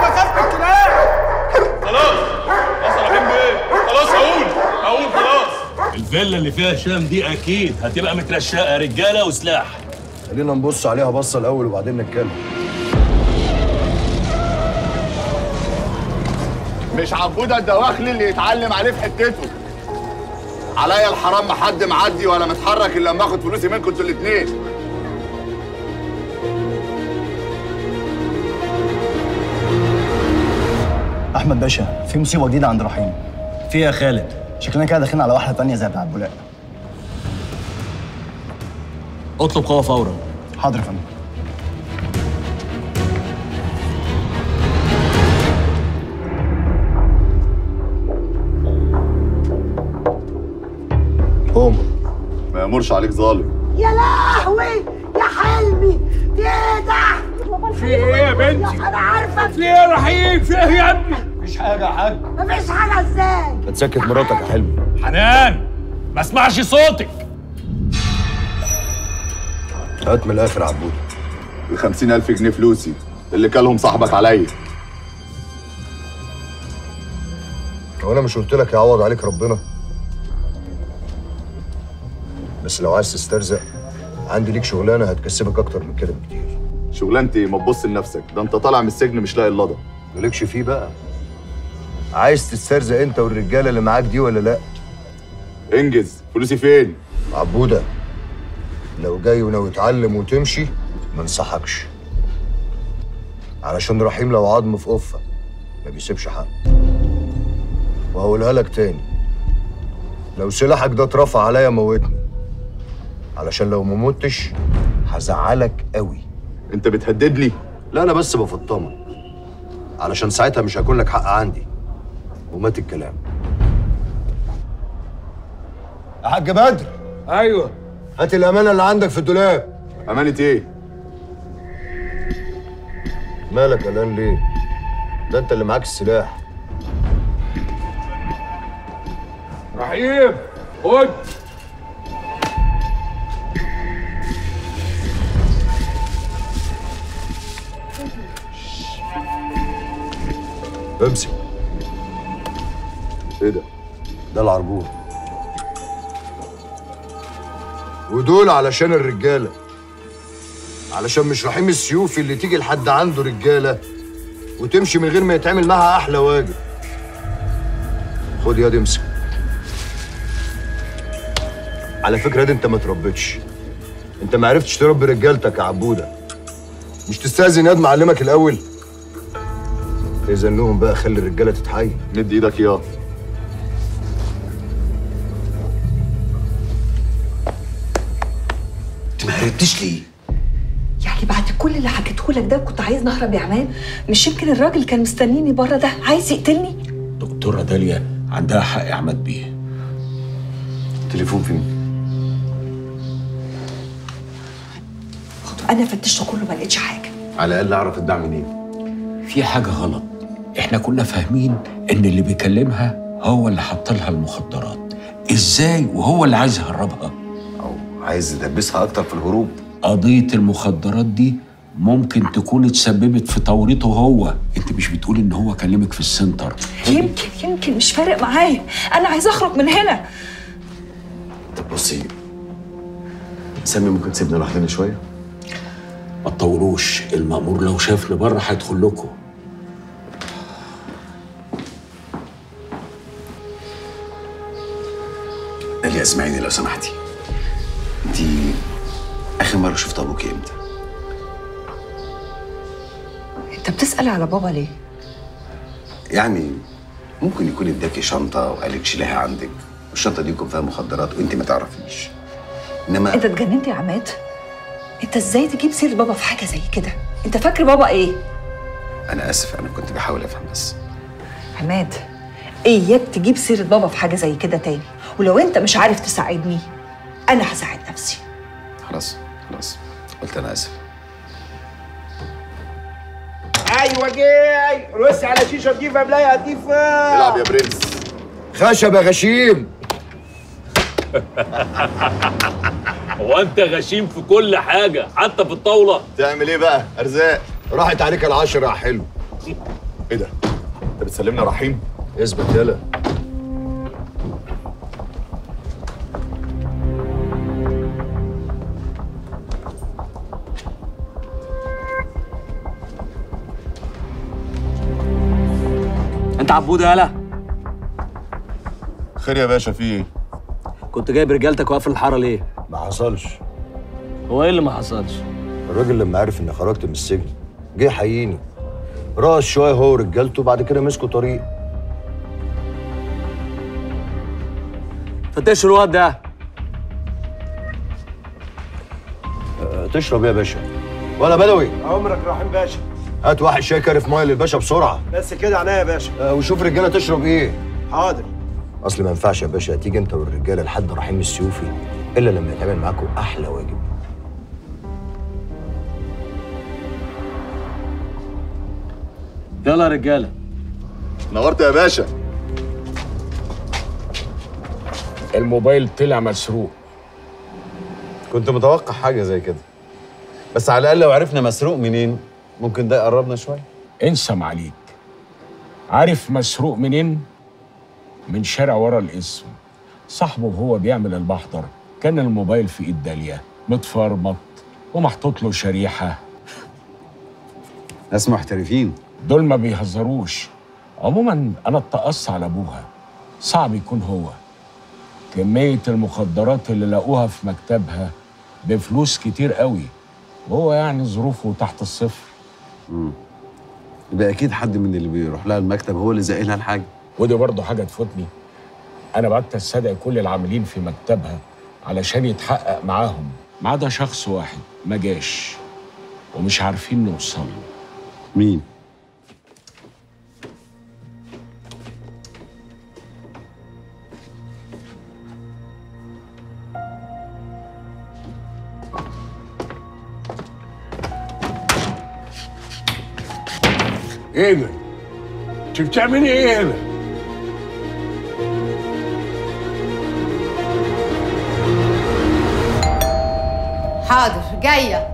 بخاف من الكلاب خلاص خلاص يا رحيم بيه خلاص هقول هقول خلاص الفيلا اللي فيها هشام دي اكيد هتبقى مترشقه رجاله وسلاح خلينا نبص عليها بصه الاول وبعدين نتكلم مش عبودة الدواخلي اللي يتعلم عليه في حتته عليا الحرام ما حد معدي ولا متحرك الا لما اخد فلوسي منكم انتوا الاتنين احمد باشا في مصيبه جديده عند رحيم في يا خالد شكلنا كده داخلين على واحده تانية زي بتاع البولاق اطلب قوه فورا حاضر يا فندم قوم ما يامرش عليك ظالم يا لهوي يا حلمي في ايه ده؟ في ايه يا بنتي انا عارفه في ايه يا رحيم في ايه يا ابني مفيش حاجه يا حاج مفيش حاجه ازاي؟ ما تسكت مراتك يا حلمي حنان ما اسمعش صوتك هات من الاخر يا عبود ال 50000 جنيه فلوسي اللي كلهم صاحبك عليا هو انا مش قلت لك يعوض عليك ربنا بس لو عايز تسترزق عندي ليك شغلانه هتكسبك اكتر من كده بكتير شغلانتي ما تبص لنفسك ده انت طالع من السجن مش لاقي اللضا مالكش فيه بقى عايز تسترزق انت والرجاله اللي معاك دي ولا لا انجز فلوسي فين عبوده لو جاي وناوي تعلم وتمشي ما انصحكش علشان رحيم لو عظم في قفه ما بيسيبش حق وهقولها لك تاني لو سلاحك ده اترفع عليا موتني علشان لو ما متش هزعلك قوي انت بتهددني لا انا بس بفطمك علشان ساعتها مش هيكون لك حق عندي ومات الكلام يا حاج بدر ايوه هات الامانه اللي عندك في الدولاب امانه ايه مالك قلقان ليه ده انت اللي معاك السلاح رحيم خد امسك ايه ده ده العربون ودول علشان الرجاله علشان مش رحيم السيوفي اللي تيجي لحد عنده رجاله وتمشي من غير ما يتعمل معاها احلى واجب خد ياد امسك على فكره دي انت ما تربيتش انت ما عرفتش تربي رجالتك يا عبوده مش تستاذن ياد معلمك الاول اذن لهم بقى خلي الرجاله تتحايل مد ايدك يا انت ما هربتش ليه؟ يعني بعد كل اللي حكيته لك ده كنت عايز نهرب يا عماد مش يمكن الراجل كان مستنيني بره ده عايز يقتلني دكتورة داليا عندها حق يا عماد بيه التليفون فين انا فتشته كله ما لقيتش حاجه على الاقل اعرف الدعم منين في حاجة غلط احنا كنا فاهمين ان اللي بيكلمها هو اللي حط لها المخدرات ازاي وهو اللي عايز يهربها او عايز يدبسها اكتر في الهروب قضية المخدرات دي ممكن تكون اتسببت في توريطه هو انت مش بتقول ان هو كلمك في السنتر يمكن يمكن مش فارق معايا انا عايزه اخرج من هنا طب بصي سامي ممكن تسيبنا لوحدنا شويه ما تطولوش المأمور لو شافني بره هيدخل لكم داليا اسمعيني لو سمحتي انت اخر مره شفت ابوكي امتى انت بتسال على بابا ليه يعني ممكن يكون اداكي شنطه وقالك شيلها عندك والشنطه دي يكون فيها مخدرات وانت ما تعرفيش انما انت اتجننت يا عماد انت ازاي تجيب سيره بابا في حاجه زي كده انت فاكر بابا ايه انا اسف انا كنت بحاول افهم بس عماد اياك تجيب سيره بابا في حاجه زي كده تاني ولو انت مش عارف تساعدني انا هساعد نفسي خلاص خلاص قلت انا اسف ايوه جاي رص على شيشه تجيب مبلايه هتضيف العب يا برنس خشب يا غشيم هو انت غشيم في كل حاجه حتى في الطاوله تعمل ايه بقى ارزاق راحت عليك العشرة يا حلو ايه ده؟ انت بتسلمنا رحيم؟ اثبت يلا انت عبوده يالا خير يا باشا في ايه؟ كنت جايب رجالتك وقافل الحاره ليه ما حصلش هو ايه اللي ما حصلش الراجل لما عرف اني خرجت من السجن جه يحييني رقص شويه هو ورجالته بعد كده مسكوا طريق فتشوا الواد ده أه، تشرب ايه يا باشا ولا بدوي عمرك رحيم باشا هات واحد شاي كارف ميه للباشا بسرعه بس كده عينيا يا باشا أه، وشوف رجاله تشرب ايه حاضر اصل ما ينفعش يا باشا تيجي انت والرجاله لحد رحيم السيوفي الا لما يتعمل معاكم احلى واجب يلا يا رجاله نورت يا باشا الموبايل طلع مسروق كنت متوقع حاجة زي كده بس على الأقل لو عرفنا مسروق منين ممكن ده يقربنا شوية انسى معليك عارف مسروق منين؟ من شارع ورا الاسم صاحبه وهو بيعمل المحضر كان الموبايل في ايد داليا متفرمط ومحطوط له شريحه ناس محترفين دول ما بيهزروش عموما انا اتقص على ابوها صعب يكون هو كمية المخدرات اللي لقوها في مكتبها بفلوس كتير قوي وهو يعني ظروفه تحت الصفر مم. يبقى أكيد حد من اللي بيروح لها المكتب هو اللي زق لها الحاجة ودي برضه حاجة تفوتني أنا بعت استدعي كل العاملين في مكتبها علشان يتحقق معاهم ما عدا شخص واحد ما جاش ومش عارفين نوصل له مين؟ ايه ده؟ انت بتعملي ايه هنا؟ حاضر جاية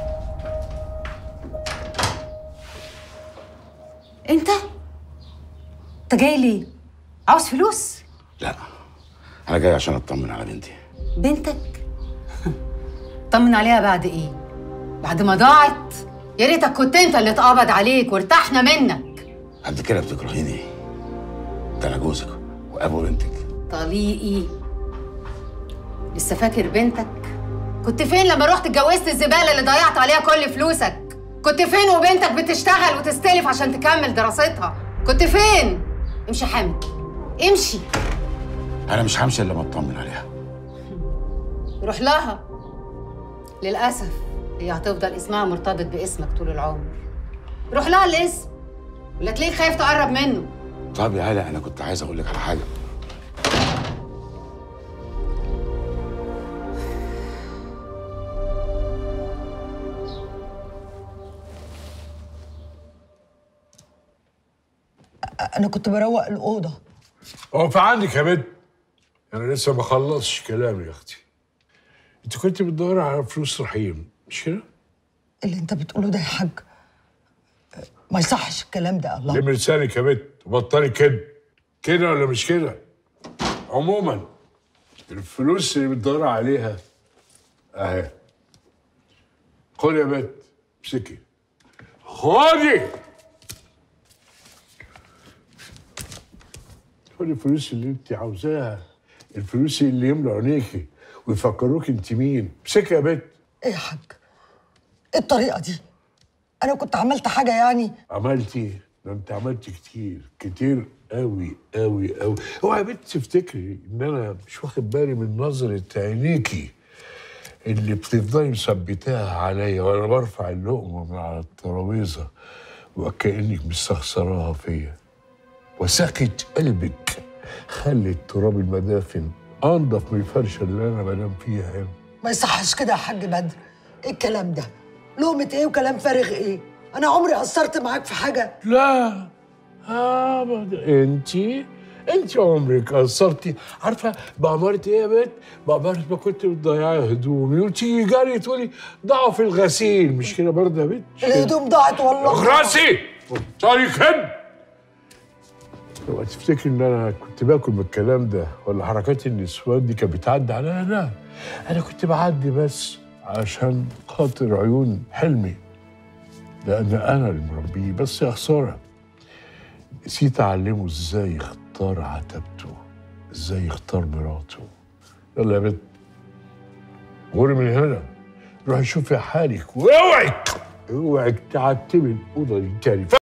انت انت جاي ليه عاوز فلوس لا انا جاي عشان اطمن على بنتي بنتك طمن عليها بعد ايه بعد ما ضاعت يا ريتك كنت انت اللي اتقبض عليك وارتحنا منك قد كده بتكرهيني ده انا جوزك وابو بنتك طليقي لسه فاكر بنتك كنت فين لما رحت اتجوزت الزبالة اللي ضيعت عليها كل فلوسك كنت فين وبنتك بتشتغل وتستلف عشان تكمل دراستها كنت فين امشي حامد امشي انا مش همشي الا ما اطمن عليها روح لها للأسف هي هتفضل اسمها مرتبط باسمك طول العمر روح لها الاسم ولا تلاقيك خايف تقرب منه طب يا هلا انا كنت عايز اقول لك على حاجه انا كنت بروق الاوضه هو في عندك يا بنت انا لسه ما خلصتش كلامي يا اختي انت كنت بتدوري على فلوس رحيم مش كده؟ اللي انت بتقوله ده يا حاج ما يصحش الكلام ده الله لم لسانك يا بنت وبطلي كده كده ولا مش كده؟ عموما الفلوس اللي بتدوري عليها اهي خدي يا بنت امسكي خدي خدي الفلوس اللي انت عاوزاها الفلوس اللي يملوا عينيكي ويفكروك انت مين امسكي يا بنت ايه يا حاج ايه الطريقه دي انا كنت عملت حاجه يعني عملتي ده انت عملت كتير كتير قوي قوي قوي اوعى يا بنت تفتكري ان انا مش واخد بالي من نظرة عينيكي اللي بتفضلي مثبتاها عليا وانا برفع اللقمه من على الترابيزه وكانك مستخسراها فيا وسكة قلبك خلت تراب المدافن انضف من الفرشه اللي انا بنام فيها هنا ما يصحش كده يا حاج بدر ايه الكلام ده لقمه ايه وكلام فارغ ايه انا عمري قصرت معاك في حاجه لا ابدا انت انت عمرك قصرتي عارفه بأمارة ايه يا بنت؟ بأمارة ما كنت بتضيعي هدومي وتيجي جري تقولي ضعوا في الغسيل مش كده برضه يا بنت؟ الهدوم ضاعت والله اخرسي طاري كده اوعى تفتكر ان انا كنت باكل من الكلام ده ولا حركات النسوان دي كانت بتعدي عليا لا انا كنت بعدي بس عشان خاطر عيون حلمي لان انا اللي مربيه بس يا خساره نسيت اعلمه ازاي يختار عتبته ازاي يختار مراته يلا يا بنت غوري من هنا روحي شوفي حالك واوعك اوعك تعتبي الاوضه دي تاني